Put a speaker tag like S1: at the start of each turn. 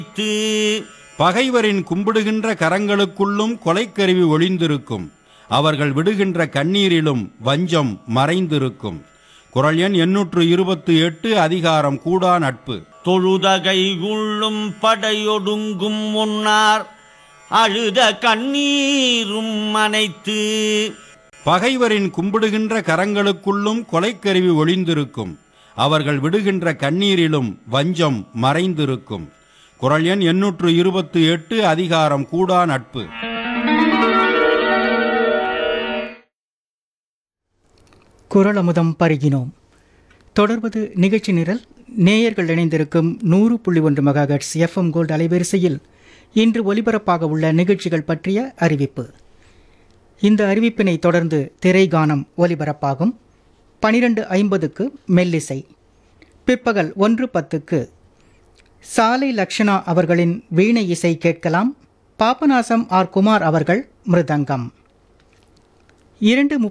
S1: வைத்து
S2: பகைவரின் கும்பிடுகின்ற கரங்களுக்குள்ளும் கொலைக்கருவி ஒளிந்திருக்கும் அவர்கள் விடுகின்ற கண்ணீரிலும் வஞ்சம் மறைந்திருக்கும் குரல் எண் எண்ணூற்று இருபத்தி எட்டு அதிகாரம் கூடா நட்பு
S1: தொழுதகை உள்ளும் படையொடுங்கும் முன்னார் அழுத கண்ணீரும் அனைத்து
S2: பகைவரின் கும்பிடுகின்ற கரங்களுக்குள்ளும் கொலைக்கருவி ஒளிந்திருக்கும் அவர்கள் விடுகின்ற கண்ணீரிலும் வஞ்சம் மறைந்திருக்கும் குரல் எண் எண்ணூற்று இருபத்தி எட்டு அதிகாரம் கூடா நட்பு
S3: குரல் அமுதம் பருகினோம் தொடர்வது நிகழ்ச்சி நிரல் நேயர்கள் இணைந்திருக்கும் நூறு புள்ளி ஒன்று மெகாஹெட்ஸ் எஃப்எம் கோல்டு அலைவரிசையில் இன்று ஒலிபரப்பாக உள்ள நிகழ்ச்சிகள் பற்றிய அறிவிப்பு இந்த அறிவிப்பினை தொடர்ந்து திரைகானம் ஒலிபரப்பாகும் பனிரெண்டு ஐம்பதுக்கு மெல்லிசை பிற்பகல் ஒன்று பத்துக்கு சாலை லக்ஷணா அவர்களின் வீணை இசை கேட்கலாம் பாபநாசம் ஆர் குமார் அவர்கள் மிருதங்கம் இரண்டு